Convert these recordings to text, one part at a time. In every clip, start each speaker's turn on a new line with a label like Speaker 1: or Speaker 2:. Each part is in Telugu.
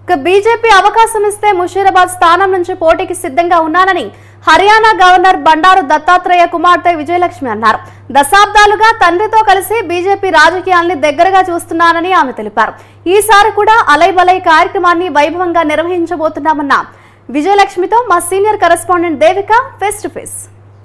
Speaker 1: ఇక బీజేపీ అవకాశం ఇస్తే ముషీరాబాద్ స్థానం నుంచి పోటీకి సిద్ధంగా ఉన్నానని హర్యానా గవర్నర్ బండారు దత్తాత్రేయ కుమార్తె విజయలక్ష్మి అన్నారు దశాబ్దాలుగా తండ్రితో కలిసి బీజేపీ రాజకీయాల్ని దగ్గరగా చూస్తున్నానని ఆమె తెలిపారు ఈసారి కూడా అలైబలై కార్యక్రమాన్ని వైభవంగా నిర్వహించబోతున్నామన్న విజయలక్ష్మితో మా senior correspondent Devika face to face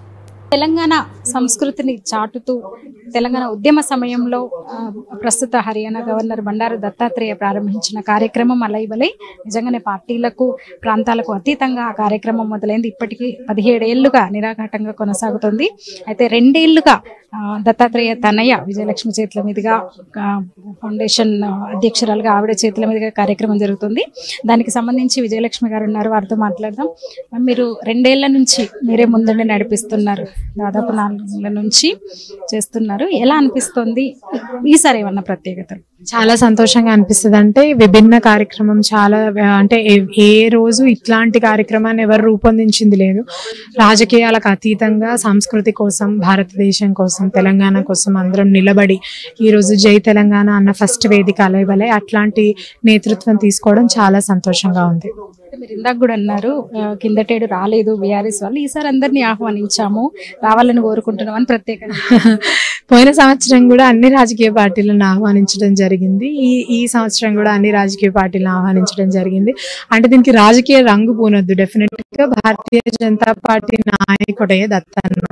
Speaker 2: Telangana సంస్కృతిని చాటుతూ తెలంగాణ ఉద్యమ సమయంలో ఆ, ప్రస్తుత హర్యానా గవర్నర్ బండారు దత్తాత్రేయ ప్రారంభించిన కార్యక్రమం అలైబలై నిజంగానే పార్టీలకు ప్రాంతాలకు అతీతంగా ఆ కార్యక్రమం మొదలైంది ఇప్పటికీ పదిహేడేళ్లుగా నిరాఘాటంగా కొనసాగుతుంది అయితే రెండేళ్లుగా ఆ, దత్తాత్రేయ తనయ్య విజయలక్ష్మి చేతుల మీదుగా ఆ, ఫౌండేషన్ అధ్యక్షురాలుగా ఆవిడ చేతుల మీదుగా కార్యక్రమం జరుగుతుంది దానికి సంబంధించి విజయలక్ష్మి గారు ఉన్నారు వారితో మాట్లాడదాం మీరు రెండేళ్ల నుంచి మీరే ముందుండి నడిపిస్తున్నారు దాదాపు నాలుగేళ్ల నుంచి చేస్తున్నారు ఎలా అనిపిస్తుంది ఈసారి ఏమన్నా ప్రత్యేకత
Speaker 3: చాలా సంతోషంగా అనిపిస్తుంది అంటే విభిన్న కార్యక్రమం చాలా ఆ, అంటే ఏ- ఏ రోజు ఇట్లాంటి కార్యక్రమాన్ని ఎవరు రూపొందించింది లేదు రాజకీయాలకు అతీతంగా సంస్కృతి కోసం భారతదేశం కోసం తెలంగాణ కోసం అందరం నిలబడి ఈ రోజు జై తెలంగాణ అన్న ఫస్ట్ వేదిక అలైవలే అట్లాంటి నేతృత్వం తీసుకోవడం చాలా సంతోషంగా ఉంది
Speaker 2: అంటే మీరు ఇందాక కూడా అన్నారు ఆ, కిందటేడు రాలేదు బీఆర్ఎస్ వాళ్ళు ఈసారి అందరినీ ఆహ్వానించాము రావాలని కోరుకుంటున్నాం అని ప్రత్యేకంగా
Speaker 3: పోయిన సంవత్సరం కూడా అన్ని రాజకీయ పార్టీలను ఆహ్వానించడం జరిగింది ఈ ఈ సంవత్సరం కూడా అన్ని రాజకీయ పార్టీలను ఆహ్వానించడం జరిగింది అంటే దీనికి రాజకీయ రంగు పూనొద్దు డెఫినెట్ గా భారతీయ జనతా పార్టీ నాయకుడే దత్తన్న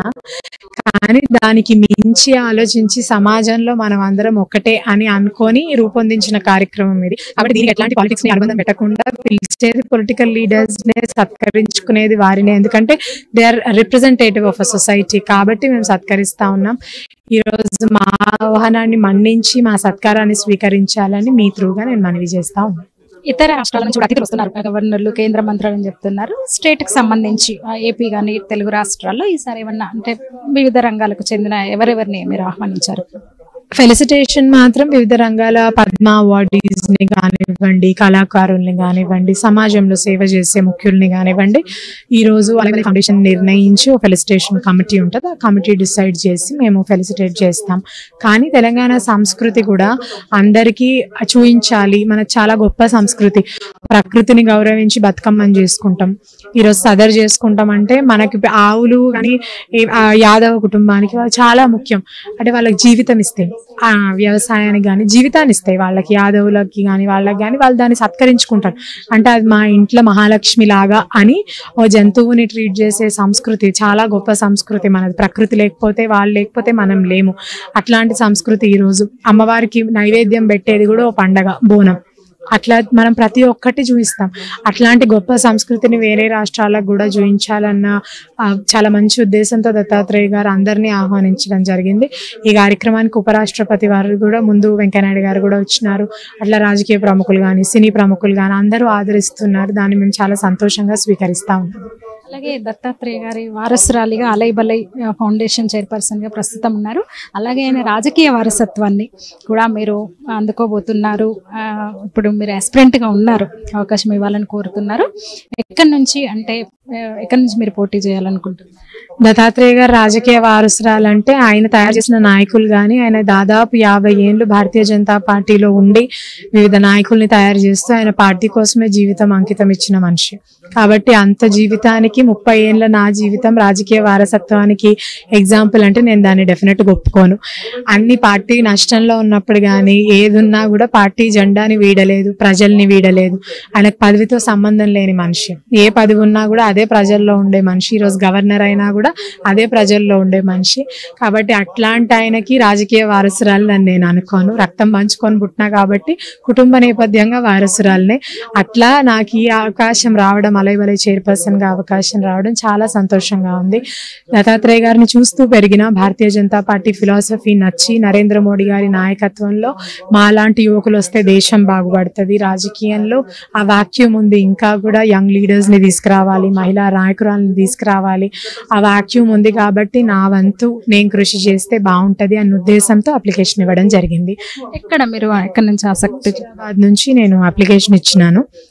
Speaker 3: కానీ దానికి మించి ఆలోచించి సమాజంలో మనం అందరం ఒకటే అని అనుకొని రూపొందించిన కార్యక్రమం ఇది కాబట్టి దీనికి ఎట్లాంటి పాలిటిక్స్ ని అనుబంధం పెట్టకుండా పిలిచేది పొలిటికల్ లీడర్స్ నే సత్కరించుకునేది వారినే ఎందుకంటే they are representative of a society కాబట్టి మేము సత్కరిస్తా ఉన్నాం ఈ రోజు మా ఆహ్వానాన్ని మన్నించి మా సత్కారాన్ని స్వీకరించాలని మీ త్రూగా నేను మనవి చేస్తా ఉన్నాను
Speaker 2: ఇతర రాష్ట్రాల నుంచి కూడా అతిథులు వస్తున్నారు గవర్నర్లు కేంద్ర మంత్రులు అని చెప్తున్నారు స్టేట్ కి సంబంధించి ఆ, ఏపీ కానీ తెలుగు రాష్ట్రాల్లో ఈసారి ఏమన్నా అంటే వివిధ రంగాలకు చెందిన ఎవరెవరిని మీరు ఆహ్వానించారు
Speaker 3: ఫెలిసిటేషన్ మాత్రం వివిధ రంగాల పద్మ అవార్డీస్ ని కానివ్వండి కళాకారుల్ని కానివ్వండి సమాజంలో సేవ చేసే ముఖ్యుల్ని కానివ్వండి ఈ రోజు అలాగే ఫౌండేషన్ నిర్ణయించి ఒక ఫెలిసిటేషన్ కమిటీ ఉంటుంది ఆ కమిటీ డిసైడ్ చేసి మేము ఫెలిసిటేట్ చేస్తాం కానీ తెలంగాణ సంస్కృతి కూడా అందరికీ చూపించాలి మనకు చాలా గొప్ప సంస్కృతి ప్రకృతిని గౌరవించి బతుకమ్మని చేసుకుంటాం ఈరోజు సదర్ చేసుకుంటాం అంటే మనకి ఆవులు కానీ ఏ- ఆ యాదవ కుటుంబానికి వాళ్ళు చాలా ముఖ్యం అంటే వాళ్ళకి జీవితం ఇస్తాయి ఆ వ్యవసాయానికి కానీ జీవితాన్ని ఇస్తాయి వాళ్ళకి యాదవులకి కానీ వాళ్ళకి కానీ వాళ్ళు దాన్ని సత్కరించుకుంటారు అంటే అది మా ఇంట్లో మహాలక్ష్మి లాగా అని ఓ జంతువుని ట్రీట్ చేసే సంస్కృతి చాలా గొప్ప సంస్కృతి మనది ప్రకృతి లేకపోతే వాళ్ళు లేకపోతే మనం లేము అట్లాంటి సంస్కృతి ఈ రోజు అమ్మవారికి నైవేద్యం పెట్టేది కూడా ఓ పండగ బోనం అట్లా మనం ప్రతి ఒక్కటి చూపిస్తాం అట్లాంటి గొప్ప సంస్కృతిని వేరే రాష్ట్రాలకు కూడా చూపించాలన్న ఆ, చాలా మంచి ఉద్దేశంతో దత్తాత్రేయ గారు అందరినీ ఆహ్వానించడం జరిగింది ఈ కార్యక్రమానికి ఉపరాష్ట్రపతి వారు కూడా ముందు వెంకయ్యనాయుడు గారు కూడా వచ్చినారు అట్లా రాజకీయ ప్రముఖులు కానీ సినీ ప్రముఖులు కానీ అందరూ ఆదరిస్తున్నారు దాన్ని మేము చాలా సంతోషంగా స్వీకరిస్తా ఉన్నాం
Speaker 2: అలాగే దత్తాత్రేయ గారి వారసురాలిగా అలైబలై ఫౌండేషన్ చైర్పర్సన్ గా ప్రస్తుతం ఉన్నారు అలాగే ఆయన రాజకీయ వారసత్వాన్ని కూడా మీరు అందుకోబోతున్నారు ఆ, ఇప్పుడు మీరు aspirant గా ఉన్నారు అవకాశం ఇవ్వాలని కోరుతున్నారు ఎక్కడి నుంచి అంటే ఆ, ఎక్కడి నుంచి మీరు పోటీ చేయాలనుకుంటున్నారు
Speaker 3: దత్తాత్రేయ గారు రాజకీయ వారసురాలంటే ఆయన తయారు చేసిన నాయకులు కానీ ఆయన దాదాపు యాభై ఏళ్ళు భారతీయ జనతా పార్టీలో ఉండి వివిధ నాయకుల్ని తయారు చేస్తూ ఆయన పార్టీ కోసమే జీవితం అంకితం ఇచ్చిన మనిషి కాబట్టి అంత జీవితానికి ముప్పై ఏళ్ళ నా జీవితం రాజకీయ వారసత్వానికి ఎగ్జాంపుల్ అంటే నేను దాన్ని డెఫినెట్ ఒప్పుకోను అన్ని పార్టీ నష్టంలో ఉన్నప్పుడు కానీ ఏదున్నా కూడా పార్టీ జెండాని వీడలేదు ప్రజల్ని వీడలేదు ఆయనకు పదవితో సంబంధం లేని మనిషి ఏ పదవి ఉన్నా కూడా అదే ప్రజల్లో ఉండే మనిషి ఈరోజు గవర్నర్ అయినా కూడా అదే ప్రజల్లో ఉండే మనిషి కాబట్టి అట్లాంటి ఆయనకి రాజకీయ వారసురాలు అని నేను అనుకోను రక్తం పంచుకొని పుట్టినా కాబట్టి కుటుంబ నేపథ్యంగా వారసురాలనే అట్లా నాకు ఈ అవకాశం రావడం అలైవలై చైర్పర్సన్ గా అవకాశం రావడం చాలా సంతోషంగా ఉంది దత్తాత్రేయ గారిని చూస్తూ పెరిగిన భారతీయ జనతా పార్టీ ఫిలాసఫీ నచ్చి నరేంద్ర మోడీ గారి నాయకత్వంలో మాలాంటి యువకులు వస్తే దేశం బాగుపడుతుంది రాజకీయంలో ఆ వాక్యూమ్ ఉంది ఇంకా కూడా యంగ్ లీడర్స్ ని తీసుకురావాలి మహిళా నాయకురాలను తీసుకురావాలి ఆ వాక్యూమ్ ఉంది కాబట్టి నా వంతు నేను కృషి చేస్తే బాగుంటది అన్న ఉద్దేశంతో అప్లికేషన్ ఇవ్వడం జరిగింది
Speaker 2: ఎక్కడ మీరు ఎక్కడి నుంచి ఆసక్తి చూ-
Speaker 3: హైదరాబాద్ నుంచి నేను అప్లికేషన్ ఇచ్చినాను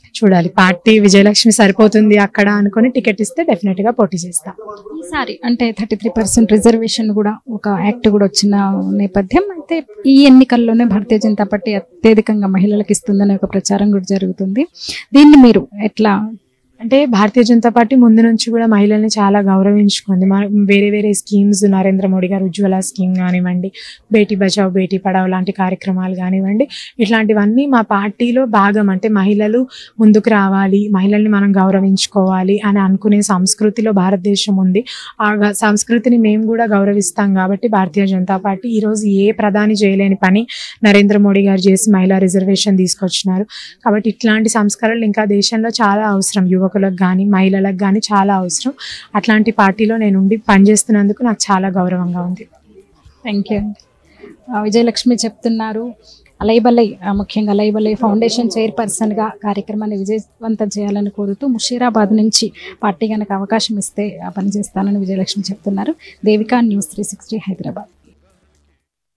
Speaker 3: చూడాలి పార్టీ విజయలక్ష్మి సరిపోతుంది అక్కడ అనుకొని టికెట్ ఇస్తే డెఫినెట్ గా పోటీ చేస్తా
Speaker 2: ఈసారి అంటే థర్టీ త్రీ పర్సెంట్ రిజర్వేషన్ కూడా ఒక యాక్ట్ కూడా వచ్చిన నేపథ్యం అయితే ఈ ఎన్నికల్లోనే భారతీయ జనతా పార్టీ అత్యధికంగా మహిళలకు ఇస్తుందనే ఒక ప్రచారం కూడా జరుగుతుంది దీన్ని మీరు ఎట్లా
Speaker 3: అంటే భారతీయ జనతా పార్టీ ముందు నుంచి కూడా మహిళల్ని చాలా గౌరవించుకుంది మన వేరే వేరే స్కీమ్స్ నరేంద్ర మోడీ గారు ఉజ్వల స్కీమ్ కానివ్వండి బేటీ బచావ్ బేటీ పడావ్ లాంటి కార్యక్రమాలు కానివ్వండి ఇట్లాంటివన్నీ మా పార్టీలో భాగం అంటే మహిళలు ముందుకు రావాలి మహిళల్ని మనం గౌరవించుకోవాలి అని అనుకునే సంస్కృతిలో భారతదేశం ఉంది ఆ గ- సంస్కృతిని మేము కూడా గౌరవిస్తాం కాబట్టి భారతీయ జనతా పార్టీ ఈరోజు ఏ ప్రధాని చేయలేని పని నరేంద్ర మోడీ గారు చేసి మహిళా రిజర్వేషన్ తీసుకొచ్చినారు కాబట్టి ఇట్లాంటి సంస్కరణలు ఇంకా దేశంలో చాలా అవసరం యువకులకు కానీ మహిళలకు కానీ చాలా అవసరం అట్లాంటి పార్టీలో నేను ఉండి పనిచేస్తున్నందుకు నాకు చాలా గౌరవంగా ఉంది
Speaker 2: థ్యాంక్ యూ అండి ఆ, విజయలక్ష్మి చెప్తున్నారు అలైబలై ఆ, ముఖ్యంగా అలైబలై ఫౌండేషన్ చైర్పర్సన్గా కార్యక్రమాన్ని విజయవంతం చేయాలని కోరుతూ ముషీరాబాద్ నుంచి పార్టీ కనుక అవకాశం ఇస్తే ఆ పని చేస్తానని విజయలక్ష్మి చెప్తున్నారు Devika news three sixty Hyderabad